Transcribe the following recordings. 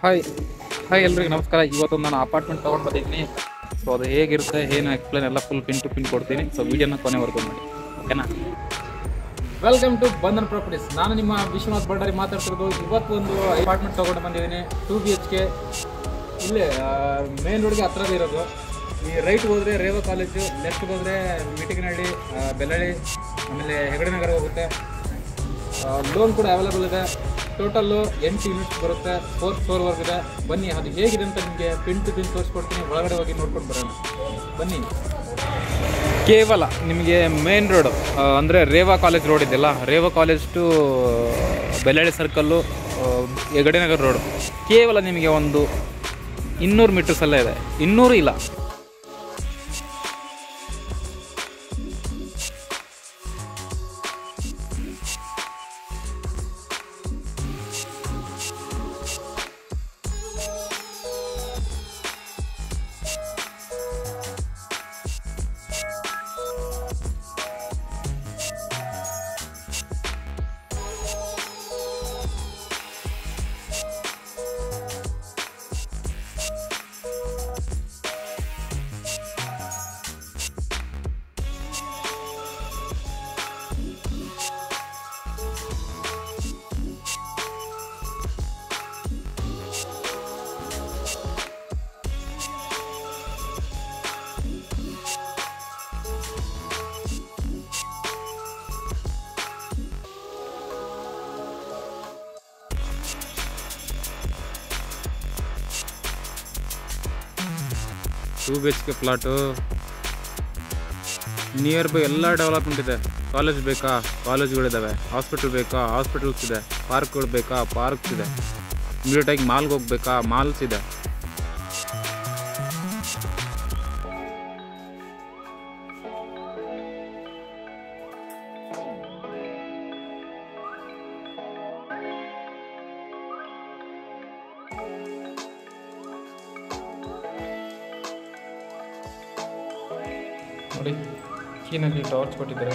hi hi ಎಲ್ರಿಗೂ ನಮಸ್ಕಾರ ಇವತ್ತು ನಾನು ಅಪಾರ್ಟ್ಮೆಂಟ್ ತೊಗೊಂಡು ಬಂದಿದ್ದೀನಿ ಸೊ ಅದು ಹೇಗಿರುತ್ತೆ ಏನು ಎಕ್ಸ್ಪ್ಲೇನ್ ಎಲ್ಲ ಫುಲ್ ಪಿನ್ ಟು ಪಿನ್ ಕೊಡ್ತೀನಿ ಸೊ ವೀಡಿಯೋನ ಕೊನೆವರೆಗೂ ಮಾಡಿ ಓಕೆನಾ ವೆಲ್ಕಮ್ ಟು ಬಂಧನ್ ಪ್ರಾಪರ್ಟೀಸ್ ನಾನು ನಿಮ್ಮ ವಿಶ್ವನಾಥ್ ಭಂಡಾರಿ ಮಾತಾಡ್ತಿರೋದು ಇವತ್ತು ಒಂದು ಅಪಾರ್ಟ್ಮೆಂಟ್ ತೊಗೊಂಡು ಬಂದಿದ್ದೀನಿ ಟೂ ಬಿ ಎಚ್ ಕೆ ಇಲ್ಲೇ ಮೇನ್ ರೋಡ್ಗೆ ಹತ್ರದೇ ಇರೋದು ಈ ರೈಟ್ ಹೋದರೆ ರೇವ ಕಾಲೇಜು ಲೆಫ್ಟ್ ಹೋದರೆ ಮೀಟಿಂಗ್ನಹಳ್ಳಿ ಬೆಳ್ಳಳ್ಳಿ ಆಮೇಲೆ ಹೆಗಡೆ ನಗರ ಹೋಗುತ್ತೆ ಲೋನ್ ಕೂಡ ಅವೈಲೇಬಲ್ ಇದೆ ಟೋಟಲ್ಲು ಎಂಟು ಯೂನಿಟ್ಸ್ ಬರುತ್ತೆ ಫೋರ್ ಫ್ಲೋರ್ವರೆಗೆ ಇದೆ ಬನ್ನಿ ಅದು ಹೇಗಿದೆ ಅಂತ ನಿಮಗೆ ಪಿನ್ ಟು ಪಿನ್ ತೋರಿಸ್ಕೊಡ್ತೀನಿ ಒಳಗಡೆ ಹೋಗಿ ನೋಡ್ಕೊಂಡು ಬರೋಣ ಬನ್ನಿ ಕೇವಲ ನಿಮಗೆ ಮೇನ್ ರೋಡ್ ಅಂದರೆ ರೇವಾ ಕಾಲೇಜ್ ರೋಡ್ ಇದೆಯಲ್ಲ Reva college to Bellahalli circle Hegdenagar road ಕೇವಲ ನಿಮಗೆ ಒಂದು ಇನ್ನೂರು ಮೀಟರ್ಸ್ ಎಲ್ಲ ಇದೆ ಇನ್ನೂರು ಇಲ್ಲ two B H K plot nearby ಎಲ್ಲ ಡೆವಲಪ್ಮೆಂಟ್ ಇದೆ ಕಾಲೇಜ್ ಬೇಕಾ ಕಾಲೇಜ್ಗಳಿದ್ದಾವೆ ಹಾಸ್ಪಿಟಲ್ ಬೇಕಾ ಹಾಸ್ಪಿಟಲ್ಸ್ ಇದೆ ಪಾರ್ಕ್ಗಳು ಬೇಕಾ ಪಾರ್ಕ್ಸ್ ಇದೆ ಇಮಿಡಿಯೇಟಾಗಿ ಮಾಲ್ಗೆ ಹೋಗ್ಬೇಕಾ ಮಾಲ್ಸ್ ಇದೆ ನೋಡಿ ಕೀನಲ್ಲಿ ಟಾರ್ಚ್ ಕೊಟ್ಟಿದ್ದಾರೆ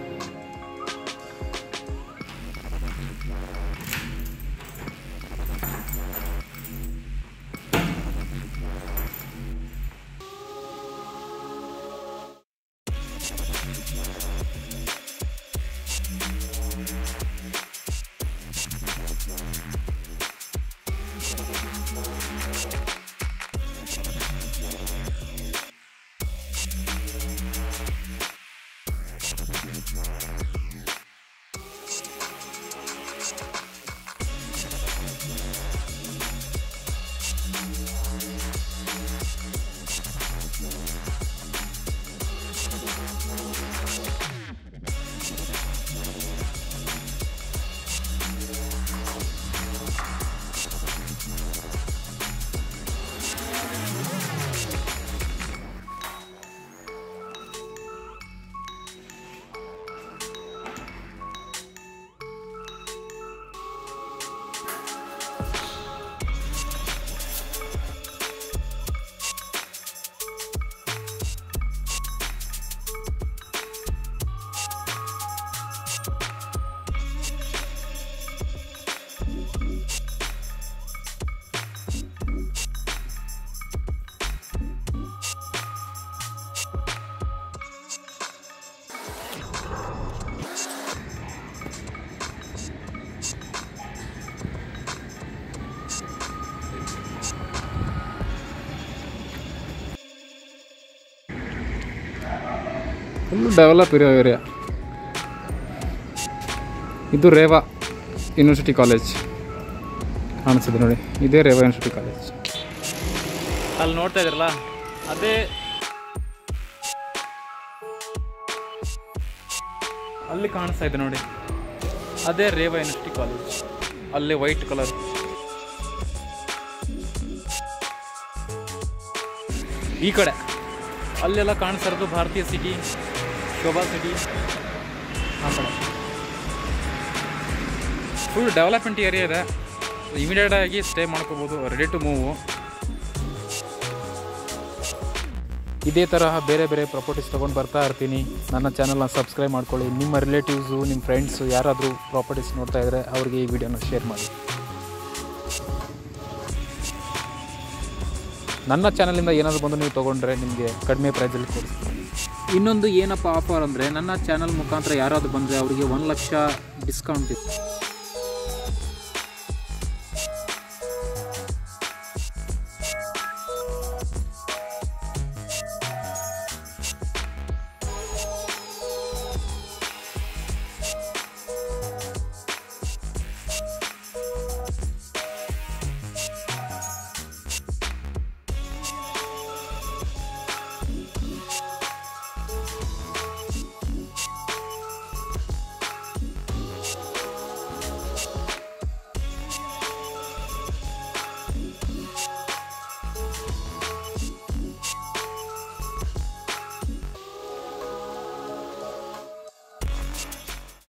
ಫುಲ್ ಡೆವಲಪ್ ಇರೋ ಏರಿಯಾ ಇದು ರೇವಾ ಯೂನಿವರ್ಸಿಟಿ ಕಾಲೇಜ್ ಕಾಣಿಸಿದೆ ನೋಡಿ ಇದೇ ರೇವಾ ಯೂನಿವರ್ಸಿಟಿ ಕಾಲೇಜ್ ಅಲ್ಲಿ ನೋಡ್ತಾ ಇದ್ರಲ್ಲ ಅದೇ ಅಲ್ಲಿ ಕಾಣಿಸ್ತಾ ಇದೆ ನೋಡಿ ಅದೇ ರೇವಾ ಯೂನಿವರ್ಸಿಟಿ ಕಾಲೇಜ್ ಅಲ್ಲಿ ವೈಟ್ ಕಲರ್ ಈ ಕಡೆ ಅಲ್ಲೆಲ್ಲ ಕಾಣಿಸ್ತಾ ಇರೋದು ಭಾರತೀಯ ಸಿಟಿ ಶೋಭಾ ಸಿಟಿ ಆ ಕಡೆ ಫುಲ್ ಡೆವಲಪ್ಮೆಂಟ್ ಏರಿಯಾ ಇದೆ ಇಮಿಡಿಯೇಟ್ ಆಗಿ ಸ್ಟೇ ಮಾಡ್ಕೋಬೋದು ರೆಡಿ ಟು ಮೂವು ಇದೇ ತರಹ ಬೇರೆ ಬೇರೆ ಪ್ರಾಪರ್ಟೀಸ್ ತೊಗೊಂಡು ಬರ್ತಾ ಇರ್ತೀನಿ ನನ್ನ ಚಾನಲ್ನ ಸಬ್ಸ್ಕ್ರೈಬ್ ಮಾಡ್ಕೊಳ್ಳಿ ನಿಮ್ಮ ರಿಲೇಟಿವ್ಸು ನಿಮ್ಮ ಫ್ರೆಂಡ್ಸು ಯಾರಾದರೂ ಪ್ರಾಪರ್ಟೀಸ್ ನೋಡ್ತಾ ಇದ್ದರೆ ಅವ್ರಿಗೆ ಈ ವಿಡಿಯೋನ ಶೇರ್ ಮಾಡಿ ನನ್ನ ಚಾನಲಿಂದ ಏನಾದರೂ ಬಂದು ನೀವು ತೊಗೊಂಡ್ರೆ ನಿಮಗೆ ಕಡಿಮೆ ಪ್ರೈಸಲ್ಲಿ ಕೊಡ್ತೀನಿ ಇನ್ನೊಂದು ಏನಪ್ಪ ಆಫರ್ ಅಂದರೆ ನನ್ನ ಚಾನಲ್ ಮುಖಾಂತರ ಯಾರಾದರೂ ಬಂದರೆ ಅವರಿಗೆ ಒಂದು ಲಕ್ಷ ಡಿಸ್ಕೌಂಟ್ ಇದೆ